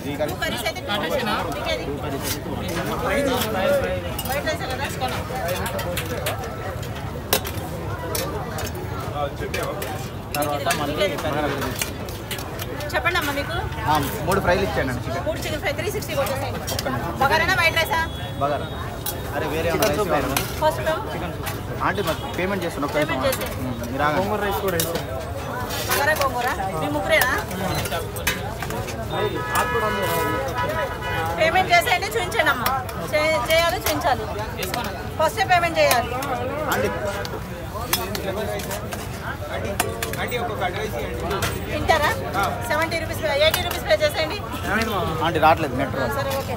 Three curry curries అయితే మీకేది white rice కదా తర్వాత మళ్ళీ బగారా రైస్. చెప్పండి అమ్మా మీకు ఆ, మూడు ఫ్రైలు ఇచ్చాను అండి చికెన్ మూడు చికెన్ ఫ్రై త్రీ సిక్స్టీ వచ్చేసాయి బగారేనా వైట్ రైసా బగారా అరే వేరే ఏమైనా రైస్ కావాలా? ఫస్ట్ ఆంటీ మాకు పేమెంట్ చేస్తున్నా ఒక్క Payment నిమిషం. చేసేయ్. ఉమ్, మీరు ఆగండి. రైస్ కూడా వేసాం బగారా గోంగూర మీ ముగ్గురేనా పేమెంట్ చేసేయండి చూపించండి అమ్మా చే- చేయాలి చూపించాలి ఫస్ట్ పేమెంట్ చేయాలి ఆంటీ తింటారా seventy rupees eighty rupees pay చేసేయండి ఆంటీ రావట్లేదు మెట్రో సరే ఓకే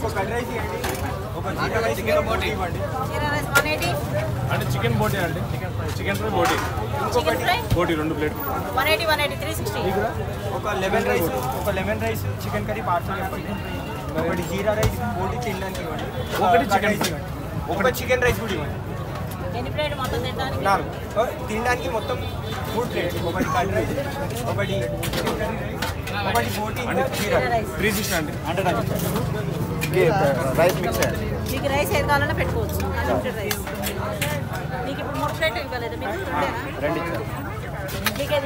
చికెన్ బోటీ ఇవ్వండి జీరా రైస్ వన్ ఎయిటీ అంటే చికెన్ బోటీ అండి chicken fry chicken fry boti chicken fry boti రెండు plate one eighty one eighty three sixty ఒక లెమన్ రైస్ ఒక lemon rice chicken curry parcel చెప్పండి ఒకటి జీరా రైస్ బోటి తినడానికి ఇవ్వండి ఒకటి కర్డ్ chicken రైస్ ఇవ్వండి ఒకటి చికెన్ రైస్ కూడా ఇవ్వండి ఎన్ని ప్లేట్ మొత్తం తినడానికి నాలుగు ఓ, తినడానికి మొత్తం మూడు ప్లేట్ ఒకటి కర్డ్ రైస్ ఒకటి chicken curry rice, ఒకటి boti jeera jeera rice three sixty అండి అంటే నాకు ఓకే, రైస్ మిక్స్ చేయండి మీకు రైస్ ఏది కావాలన్నా పెట్టుకోవచ్చు అన్లిమిటెడ్ రైస్ మీకు ఇప్పుడు మూడు ప్లేట్ ఇవ్వలేదు మీరు రెండేనా రెండు ఇచ్చారు మీకేది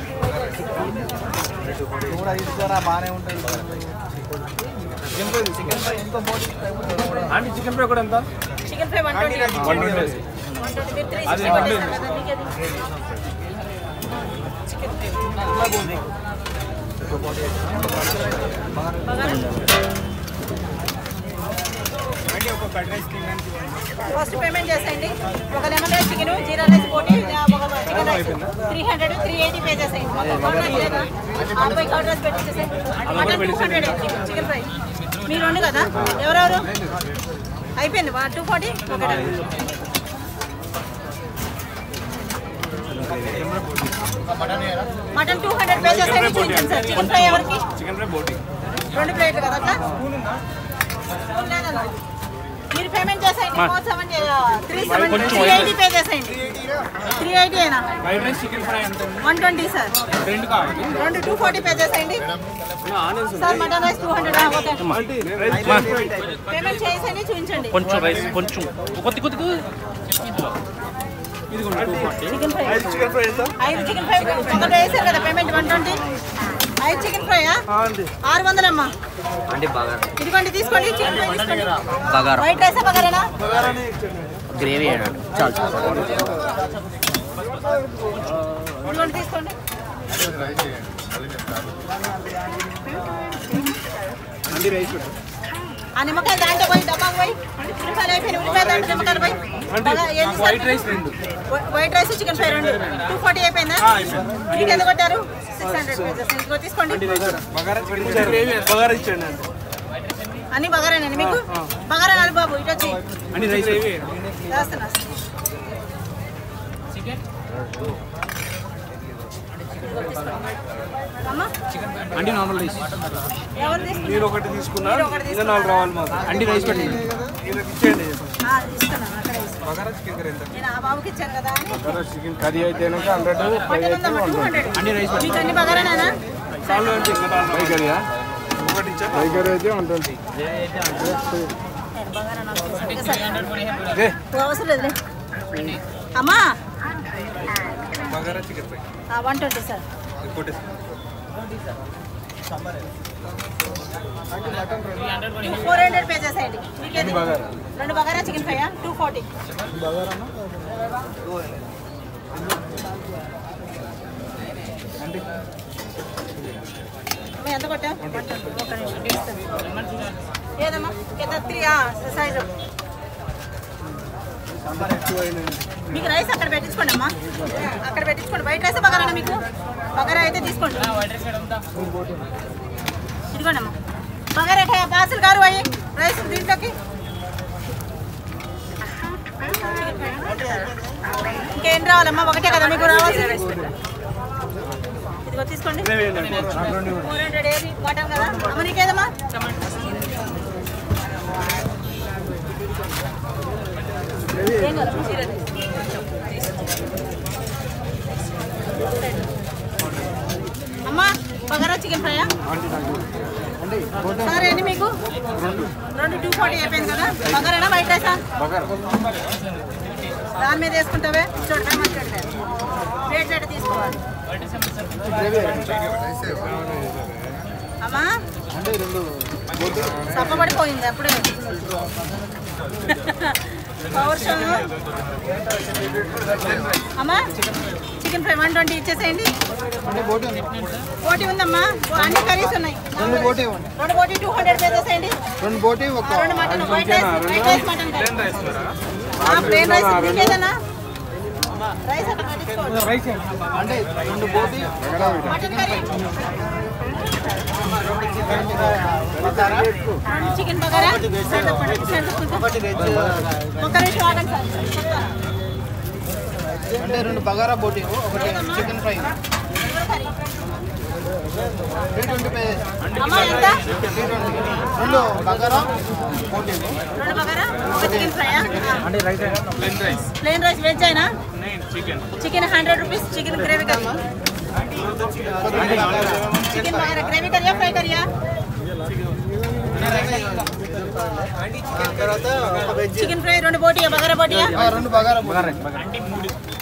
కూడా తీసుకురా బాగానే ఉంటుంది చికెన్ ఫ్రై చికెన్ ఫ్రై ఎంత బోటీ అండి చికెన్ ఫ్రై కూడా ఎంత chicken fry one twenty one twenty one twenty మీరు త్రీ అది సిక్స్టీ one కొట్టేశారు కదా మీకేది చికెన్ ఫ్రై బగారా అంటే ఒక కర్డ్ రైస్ తినడానికి ఇవ్వండి ఫస్ట్ పేమెంట్ చేసేయండి ఒక lemon rice chicken jeera rice boti ఒక chicken rice three hundred three eighty pay చేసేయండి మొత్తం కర్డ్ రైస్ లేదా అబ్బాయి కర్డ్ రైస్ పెట్టేసేయండి mutton two hundred chicken fry మీరు రెండు కదా ఎవరెవరు అయిపోయింది టూ ఫార్టీ ఒకటి మటన్ టూ హండ్రెడ్ పే చేసేయండి చూపించండి సార్ చికెన్ ఫ్రై ఎవరికి చికెన్ ఫ్రై బోటీ రెండు ప్లేట్లు కదా అట్లా స్పూన్ లేదన్నా. మీరు పేమెంట్ చేసేయండి four seven three seven three eighty pay చేసేయండి త్రీ ఎయిటీ అయినా వైట్ రైస్ చికెన్ ఫ్రై ఎంత వన్ ట్వంటీ సార్ రెండు కావాలి రెండు టూ ఫార్టీ పే చేసేయండి onions sir mutton rice two hundred okay aunty rice payment చేసేయండి చూపించండి కొంచెం రైస్ కొంచెం కొద్ది కొద్దిగా చికెన్ ఫ్రై ఐదు చికెన్ ఫ్రై ఎంత ఐదు చికెన్ ఫ్రై ఒకటి వేసారు కదా పేమెంట్ వన్ ట్వంటీ ఐదు చికెన్ ఫ్రై అండి ఆరు వందలమ్మా అంటే బాగా ఇదిగోండి తీసుకోండి చికెన్ ఫ్రై తీసుకోండి బగారా వైట్ రైసా బగారేనా గ్రేవీ వేయండి చాలు చాలు ఇదిగోండి తీసుకోండి అండి రైస్ ఆ నిమ్మకాయ దాంట్లో పోయి డబ్బాకు పోయి ఉల్లిపాయలు అయిపోయినాయి ఉల్లిపాయ దాంట్లో నిమ్మకాయలు పోయి బాగా ఏం నాకు వైట్ రైస్ రెండు వై- వైట్ రైస్ చికెన్ ఫ్రై రెండు టూ ఫార్టీ అయిపోయిందా మీకు ఎంత కొట్టారు సిక్స్ హండ్రెడ్ పేజెస్ ఇదిగో తీసుకోండి బగారా బగారా ఇచ్చండి అండి అన్ని బగారేనండి మీకు బగారా నాలుగు బాబు ఇటు వచ్చి అండి రైస్ చేస్తున్నా అమ్మా అండి నార్మల్ రైస్ ఎవరు తీసుకున్నారు? మీరు ఒకటి తీసుకున్నా మీరు ఒకటి ఇంకా నాలుగు రావాలి మాకు అండి రైస్ పెట్టండి వీళ్ళకి ఇచ్చేయండి ఆ, ఇస్తున్నాను అక్కడే ఇస్తున్నాను. బగారా చికెన్ కర్రీ ఎంత నేను ఆ బాబుకి ఇచ్చాను కదా అని బగారా చికెన్ కర్రీ అయితే హండ్రెడ్ ఫ్రై మటన్ అయితే ఉందమ్మా టూ హండ్రెడ్ అండి రైస్ మీకు అన్ని బగారేనా చాలు అంటే ఇంకా నాలుగు ఫ్రై కర్రీయా ఒకటి ఇచ్చా ఫ్రై కర్రీ అయితే వన్ ట్వంటీ బగారా నాకు ఇక సరే. టూ అవసరం లేదులే అమ్మా bagara chicken fry one twenty sir ఇంకోటి ఫోర్ హండ్రెడ్ పే చేసేయండి మీకేది రెండు bagara chicken fry two forty ఎంత కొట్టా ఒక నిమిషం ఇస్తాను. ఏదమ్మా ఎంత త్రీ సైజు మీకు రైస్ అక్కడ పెట్టించుకోండి అమ్మా అక్కడ పెట్టించుకోండి వైట్ రైస్ బగారా మీకు బగారా అయితే తీసుకోండి ఇదిగోండి అమ్మా బగారా పార్సల్ గారు అయ్యి రైస్ దీంట్లోకి ఇంకేం రావాలమ్మా ఒకటే కదా మీకు రావాల్సింది ఇదిగో తీసుకోండి ఫోర్ హండ్రెడ్ ఏది మటన్ కదా అమ్మ నీకేదమ్మా ఏం కాదు చీర అమ్మా బగారా చికెన్ ఫ్రైయా సరే అండి మీకు రెండు టూ ఫార్టీ అయిపోయింది కదా బగారేనా వైట్ రైసా దాని మీద వేసుకుంటావే చూడు ఫేమస్ చూడండి ప్లేట్ ప్లేట్ తీసుకోవాలి అమ్మా అంటే రెండు సప్పబడిపోయింది అప్పుడే పవర్ షో అమ్మా చికెన్ ఫ్రై వన్ ట్వంటీ ఇచ్చేసేయండి అంటే బోటి ఉంది బోటి ఉందమ్మా అన్ని కర్రీస్ ఉన్నాయి రెండు బోటి ఇవ్వండి రెండు బోటి టూ హండ్రెడ్ వేసేసేయండి రెండు బోటి ఒక రెండు mutton white rice white rice mutton curry plain rice ఇంకేదన్నా రైస్ అక్కడ కట్టించుకోండి అంటే రెండు బోటి ఒక మటన్ కర్రీ బగారా, రెండు చికెన్ బగారా సెంటర్ పడండి, సెంటర్ కొంచెం. ఒకటి వెజ్ ఒక్క నిమిషం ఆగండి సార్ చెప్తాను. అంటే రెండు బగారా బోటి ఒకటి chicken fry curry. Three twenty pay అమ్మా ఎంత త్రీ ట్వంటీ రెండు బగారా బోటి రెండు బగారా ఒక చికెన్ ఫ్రై అంటే right plane rice plane rice veg అయినా chicken chicken hundred rupees chicken gravy curry chicken bagara gravy కర్రీయా fry కర్రీయా తర్వాత ఒక వెజ్ చికెన్ ఫ్రై రెండు బోటియా బగారా బోటియా రెండు బగారా బోటి